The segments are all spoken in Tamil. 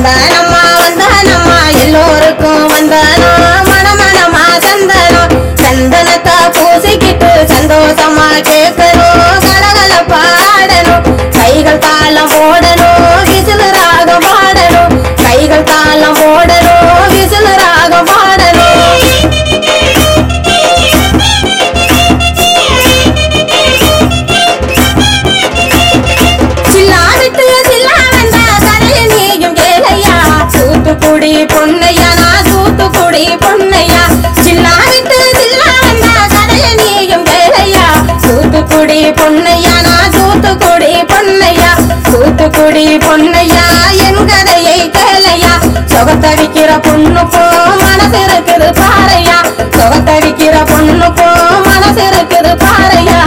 வந்தானம்மா வந்தானம்மா எல்லோருக்கும் வந்தானா மனமனமா சந்தனம் சந்தனத்தை பூசிக்கிட்டு சந்தோஷமா கேட்கணும் கலகல பாடணும் கைகள் தாளம் போடணும் விசிலு ராகம் பாடணும் கைகள் தாளம் போடணும் விசிலு ராகம் பாடணும் சில்லா விட்டு சில்லா வந்தா கரைய நீயும் கேளையா தூத்துக்குடி பொன்னையா நான் தூத்துக்குடி பொன்னையா சில்லா விட்டு சில்லா வந்தா கரைய நீயும் கேளையா தூத்துக்குடி பொன்னையா நான் தூத்துக்குடி பொன்னையா தூத்துக்குடி பொன்னையா என் கதையை கேளையா சொகத்தவிக்கிற பொண்ணுக்கும் மனசு இருக்குது பாறையா சொகத்தவிக்கிற பொண்ணுக்கும் மனசு இருக்குது பாறையா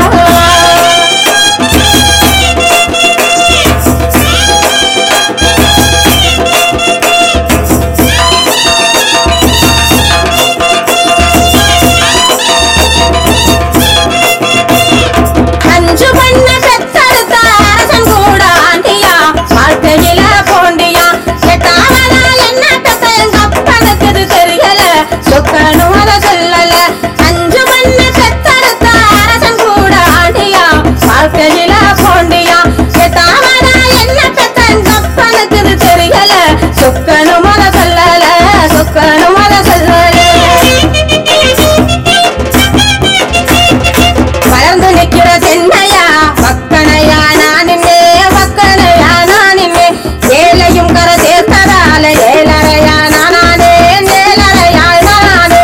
அஞ்சு பண்ண பெத்தெடுத்த அரசன் கூட ஆண்டியா வாழ்க்கையில போண்டியா எட்டாவதா என்ன பெத்த எங்க அப்பனுக்கு இது தெரியல சொக்கனும் அத சொல்லல அஞ்சு பண்ண பெத்தெடுத்த அரசன் கூட ஆண்டியா வாழ்க்கையில போண்டியா எட்டாவதா என்ன பெத்த எங்க அப்பனுக்கு இது தெரியல சொக்கனும் அத சொல்லல சொக்கனும் அத சொல்லல வளர்ந்து நிக்கிற தென்னையா வக்கனையா நானின்னே வக்கனையா நானின்னே ஏழையும் கர சேர்த்ததால ஏழரையா நானானே ஏழரையா நானானே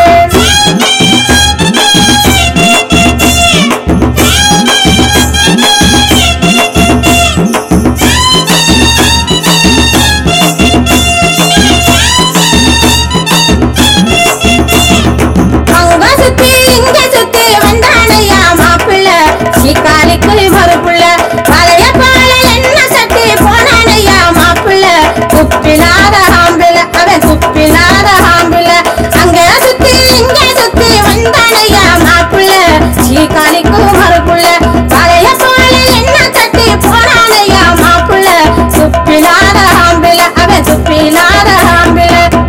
அங்க சுத்தி இங்க சுத்தி வந்தானையா மாப்பிள்ள சீக்காலிக்கு மறுப்புள்ள பழைய பால என்ன சட்டி போனானையா மாப்பிள்ள துப்பினாத ஆம்பிள அவன் துப்பினாத ஆம்பிள அங்க சுத்தி இங்க சுத்தி வந்தானையா மாப்பிள்ள சீக்காலிக்கு மறுப்புள்ள பழைய பால என்ன சட்டி போனானையா மாப்பிள்ள துப்பினாத ஆம்பிள அவன் துப்பினாத ஆம்பிள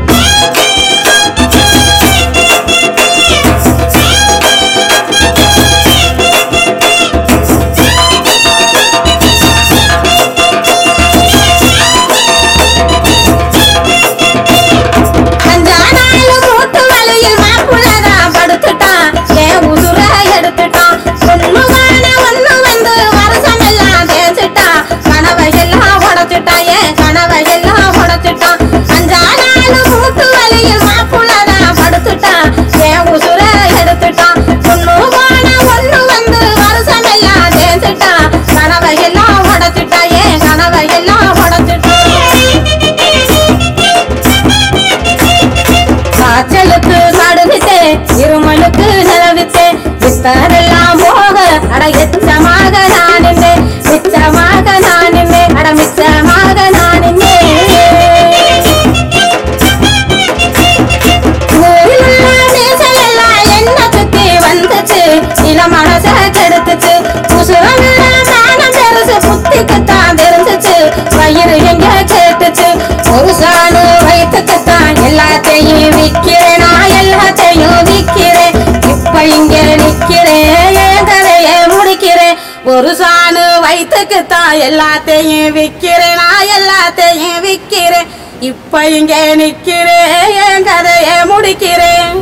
அஞ்சானாலும் மூட்டு வலியில் மாப்புள்ளதான் படுத்துட்டான் என் உசுர எடுத்துட்டான் ஒண்ணுமான ஒண்ணு வந்து வருஷம் எல்லாம் தேய்ச்சிட்டான் கனவை எல்லாம் உடைச்சிட்டான் என் கனவை எல்லாம் உடைச்சிட்டான் அஞ்சானாலும் மூட்டு வலியில் மாப்புள்ளதான் படுத்துட்டான் என் உசுர எடுத்துட்டான் ஒண்ணுமான ஒண்ணு வந்து வருஷம் எல்லாம் தேய்ச்சிட்டான் கனவை எல்லாம் உடைச்சிட்டான் என் கனவை எல்லாம் உடைச்சிட்டான் காய்ச்சலுக்கு நடுவித்தே இருமலுக்கு நிலவித்தே வித்தரெல்லாம் போக அட எச்சமாக நானின்னே மிச்சமாக நானின்னே அட மிச்சமாக நானின்னே ஊரிலுள்ள மீசையெல்லாம் என்ன சுத்தி வந்துச்சு இள மனச கெடுத்துச்சு உசுரமில்ல மானம் பெருசு புத்திக்குத்தான் தெரிஞ்சுச்சு வயிறு எங்க கேட்டுச்சு ஒரு சாணு வயிற்றுக்குத்தான் எல்லாத்தையும் விக்கிறேன் நான் எல்லாத்தையும் விக்கிறேன் இப்ப இங்க நிக்கிறேன் என் கதையை முடிக்கிறேன் ஒரு சாணு வயிற்றுக்குத்தான் எல்லாத்தையும் விக்கிறேன் நான் எல்லாத்தையும் விக்கிறேன் இப்ப இங்க நிக்கிறேன் என் கதையை முடிக்கிறேன்